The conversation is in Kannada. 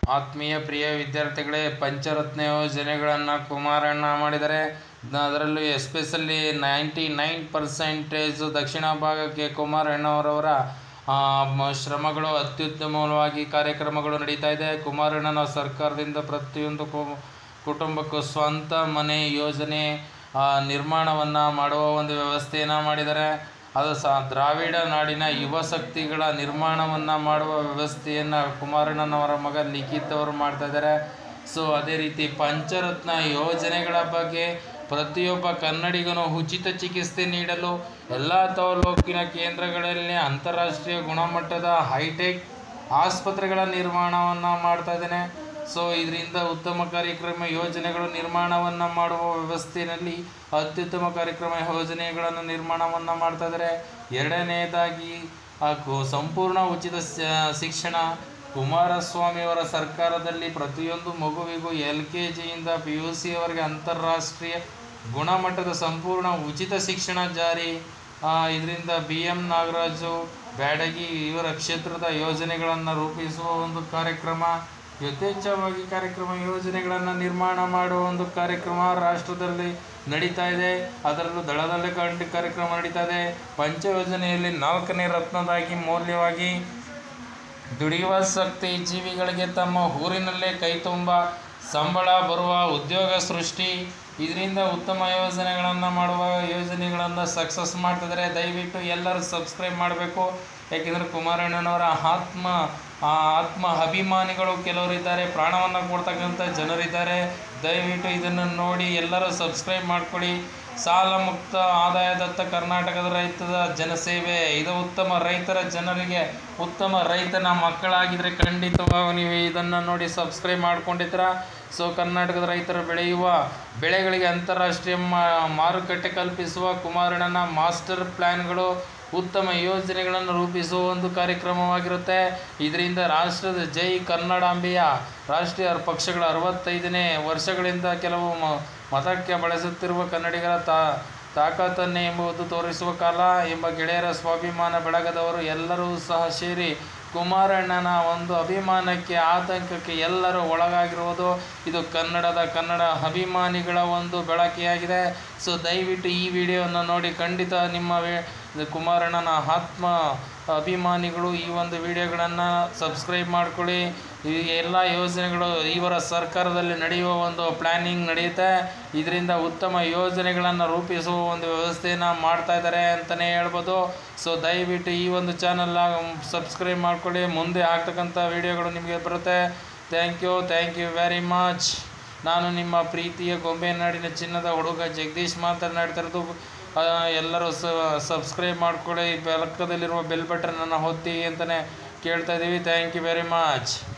ಆತ್ಮೀಯ ಪ್ರಿಯ ವಿದ್ಯಾರ್ಥಿಗಳೇ ಪಂಚರತ್ನ ಯೋಜನೆಗಳನ್ನು ಕುಮಾರಣ್ಣ ಮಾಡಿದ್ದಾರೆ ನ- ಅದರಲ್ಲೂ ಎಸ್ಪೆಷಲಿ ನೈಂಟಿ ನೈನ್ ಪರ್ಸೆಂಟೇಜು ದಕ್ಷಿಣ ಭಾಗಕ್ಕೆ ಕುಮಾರಣ್ಣವರವರ ಆ, ಮ- ಶ್ರಮಗಳು ಅತ್ಯುತ್ತಮವಾಗಿ ಕಾರ್ಯಕ್ರಮಗಳು ನಡೀತಾ ಇದೆ ಕುಮಾರಣ್ಣನ ಸರ್ಕಾರದಿಂದ ಪ್ರತಿಯೊಂದು ಕು- ಕುಟುಂಬಕ್ಕೂ ಸ್ವಂತ ಮನೆ ಯೋಜನೆ ಆ, ನಿರ್ಮಾಣವನ್ನು ಮಾಡುವ ಒಂದು ವ್ಯವಸ್ಥೆಯನ್ನು ಮಾಡಿದ್ದಾರೆ ಅದು ಸಹ ದ್ರಾವಿಡ ನಾಡಿನ ಯುವ ಶಕ್ತಿಗಳ ನಿರ್ಮಾಣವನ್ನು ಮಾಡುವ ವ್ಯವಸ್ಥೆಯನ್ನು ಕುಮಾರಣ್ಣನವರ ಮಗ ಲಿಖಿತ್ ಅವರು ಮಾಡ್ತಾ ಇದ್ದಾರೆ ಸೊ ಅದೇ ರೀತಿ ಪಂಚರತ್ನ ಯೋಜನೆಗಳ ಬಗ್ಗೆ ಪ್ರತಿಯೊಬ್ಬ ಕನ್ನಡಿಗನು ಉಚಿತ ಚಿಕಿತ್ಸೆ ನೀಡಲು ಎಲ್ಲ ತಾಲೂಕಿನ ಕೇಂದ್ರಗಳಲ್ಲಿ ಅಂತಾರಾಷ್ಟ್ರೀಯ ಗುಣಮಟ್ಟದ ಹೈಟೆಕ್ ಆಸ್ಪತ್ರೆಗಳ ನಿರ್ಮಾಣವನ್ನು ಮಾಡ್ತಾ ಇದ್ದೇನೆ ಸೊ ಇದರಿಂದ ಉತ್ತಮ ಕಾರ್ಯಕ್ರಮ ಯೋಜನೆಗಳು ನಿರ್ಮಾಣವನ್ನು ಮಾಡುವ ವ್ಯವಸ್ಥೆಯಲ್ಲಿ ಅತ್ಯುತ್ತಮ ಕಾರ್ಯಕ್ರಮ ಯೋಜನೆಗಳನ್ನು ನಿರ್ಮಾಣವನ್ನು ಮಾಡ್ತಾ ಇದ್ದಾರೆ ಎರಡನೆಯದಾಗಿ ಆ ಕು- ಸಂಪೂರ್ಣ ಉಚಿತ ಸ- ಶಿಕ್ಷಣ ಕುಮಾರಸ್ವಾಮಿಯವರ ಸರ್ಕಾರದಲ್ಲಿ ಪ್ರತಿಯೊಂದು ಮಗುವಿಗೂ ಎಲ್ ಕೆ ಜಿಯಿಂದ ಪಿ ಯು ಸಿಯವರೆಗೆ ಅಂತಾರಾಷ್ಟ್ರೀಯ ಗುಣಮಟ್ಟದ ಸಂಪೂರ್ಣ ಉಚಿತ ಶಿಕ್ಷಣ ಜಾರಿ ಇದರಿಂದ ಬಿ ಎಂ ನಾಗರಾಜು ಬ್ಯಾಡಗಿ ಇವರ ಕ್ಷೇತ್ರದ ಯೋಜನೆಗಳನ್ನು ರೂಪಿಸುವ ಒಂದು ಕಾರ್ಯಕ್ರಮ ಯಥೇಚ್ಛವಾಗಿ ಕಾರ್ಯಕ್ರಮ ಯೋಜನೆಗಳನ್ನು ನಿರ್ಮಾಣ ಮಾಡುವ ಒಂದು ಕಾರ್ಯಕ್ರಮ ರಾಷ್ಟ್ರದಲ್ಲಿ ನಡೀತಾ ಇದೆ ಅದರಲ್ಲೂ ದಳದಲ್ಲೇ ಕಂಡು ಕಾರ್ಯಕ್ರಮ ನಡೀತಾ ಇದೆ ಪಂಚ ಯೋಜನೆಯಲ್ಲಿ ನಾಲ್ಕನೇ ರತ್ನದಾಗಿ ಮೌಲ್ಯವಾಗಿ ದುಡಿಯುವ ಶಕ್ತಿ ಜೀವಿಗಳಿಗೆ ತಮ್ಮ ಊರಿನಲ್ಲೇ ಕೈ ತುಂಬ ಸಂಬಳ ಬರುವ ಉದ್ಯೋಗ ಸೃಷ್ಟಿ ಇದರಿಂದ ಉತ್ತಮ ಯೋಜನೆಗಳನ್ನು ಮಾಡುವ ಯೋಜನೆಗಳನ್ನು ಸಕ್ಸಸ್ ಮಾಡ್ತಿದ್ದಾರೆ ದಯವಿಟ್ಟು ಎಲ್ಲರೂ ಸಬ್ಸ್ಕ್ರೈಬ್ ಮಾಡಬೇಕು ಯಾಕೆಂದರೆ ಕುಮಾರಣ್ಣನವರ ಆತ್ಮ ಆ ಆತ್ಮ ಅಭಿಮಾನಿಗಳು ಕೆಲವರು ಇದ್ದಾರೆ ಪ್ರಾಣವನ್ನು ಕೊಡ್ತಕ್ಕಂಥ ಜನರಿದ್ದಾರೆ ದಯವಿಟ್ಟು ಇದನ್ನು ನೋಡಿ ಎಲ್ಲರೂ ಸಬ್ಸ್ಕ್ರೈಬ್ ಮಾಡ್ಕೊಳ್ಳಿ ಸಾಲ ಮುಕ್ತ ಆದಾಯದತ್ತ ಕರ್ನಾಟಕದ ರೈತದ ಜನಸೇವೆ ಇದು ಉತ್ತಮ ರೈತರ ಜನರಿಗೆ ಉತ್ತಮ ರೈತನ ಮಕ್ಕಳಾಗಿದ್ದರೆ ಖಂಡಿತವಾಗ ನೀವು ಇದನ್ನು ನೋಡಿ ಸಬ್ಸ್ಕ್ರೈಬ್ ಮಾಡ್ಕೊಂಡಿದ್ದೀರಾ ಸೊ ಕರ್ನಾಟಕದ ರೈತರು ಬೆಳೆಯುವ ಬೆಳೆಗಳಿಗೆ ಅಂತಾರಾಷ್ಟ್ರೀಯ ಮಾ- ಮಾರುಕಟ್ಟೆ ಕಲ್ಪಿಸುವ ಕುಮಾರಣ್ಣನ ಮಾಸ್ಟರ್ ಪ್ಲ್ಯಾನ್ಗಳು ಉತ್ತಮ ಯೋಜನೆಗಳನ್ನು ರೂಪಿಸುವ ಒಂದು ಕಾರ್ಯಕ್ರಮವಾಗಿರುತ್ತೆ ಇದರಿಂದ ರಾಷ್ಟ್ರದ ಜೈ ಕನ್ನಡಾಂಬೆಯ ರಾಷ್ಟ್ರೀಯ ಪಕ್ಷಗಳ ಅರವತ್ತೈದನೇ ವರ್ಷಗಳಿಂದ ಕೆಲವು ಮ- ಮತಕ್ಕೆ ಬಳಸುತ್ತಿರುವ ಕನ್ನಡಿಗರ ತಾ ತಾಕತ್ತನ್ನೇ ಎಂಬುದು ತೋರಿಸುವ ಕಾಲ ಎಂಬ ಗೆಳೆಯರ ಸ್ವಾಭಿಮಾನ ಬೆಳಗದವರು ಎಲ್ಲರೂ ಸಹ ಸೇರಿ ಕುಮಾರಣ್ಣನ ಒಂದು ಅಭಿಮಾನಕ್ಕೆ ಆತಂಕಕ್ಕೆ ಎಲ್ಲರೂ ಒಳಗಾಗಿರುವುದು ಇದು ಕನ್ನಡದ ಕನ್ನಡ ಅಭಿಮಾನಿಗಳ ಒಂದು ಬೆಳಕಿಯಾಗಿದೆ ಸೊ ದಯವಿಟ್ಟು ಈ ವಿಡಿಯೋವನ್ನು ನೋಡಿ ಖಂಡಿತ ನಿಮ್ಮ ವೇ- ಇದು ಕುಮಾರಣ್ಣನ ಆತ್ಮ ಅಭಿಮಾನಿಗಳು ಈ ಒಂದು ವಿಡಿಯೋಗಳನ್ನು ಸಬ್ಸ್ಕ್ರೈಬ್ ಮಾಡ್ಕೊಳ್ಳಿ ಈ ಎಲ್ಲ ಯೋಜನೆಗಳು ಇವರ ಸರ್ಕಾರದಲ್ಲಿ ನಡೆಯುವ ಒಂದು ಪ್ಲ್ಯಾನಿಂಗ್ ನಡೆಯುತ್ತೆ ಇದರಿಂದ ಉತ್ತಮ ಯೋಜನೆಗಳನ್ನು ರೂಪಿಸುವ ಒಂದು ವ್ಯವಸ್ಥೆಯನ್ನು ಮಾಡ್ತಾ ಇದ್ದಾರೆ ಅಂತಲೇ ಹೇಳ್ಬೋದು ಸೊ ದಯವಿಟ್ಟು ಈ ಒಂದು ಚಾನಲ್ನ ಸಬ್ಸ್ಕ್ರೈಬ್ ಮಾಡ್ಕೊಳ್ಳಿ ಮುಂದೆ ಆಗ್ತಕ್ಕಂಥ ವಿಡಿಯೋಗಳು ನಿಮಗೆ ಬರುತ್ತೆ thank you thank you very much ನಾನು ನಿಮ್ಮ ಪ್ರೀತಿಯ ಗೊಂಬೆನಾಡಿನ ಚಿನ್ನದ ಹುಡುಗ ಜಗದೀಶ್ ಮಾತನಾಡ್ತಿರೋದು ಆ, ಎಲ್ಲರೂ ಸಬ್ಸ್ಕ್ರೈಬ್ ಮಾಡ್ಕೊಳ್ಳಿ ಪಕ್ಕದಲ್ಲಿರುವ ಬೆಲ್ ಬಟನನ್ನು ಒತ್ತಿ ಅಂತಲೇ ಕೇಳ್ತಾ ಇದ್ದೀವಿ ಥ್ಯಾಂಕ್ ಯು ವೆರಿ ಮಚ್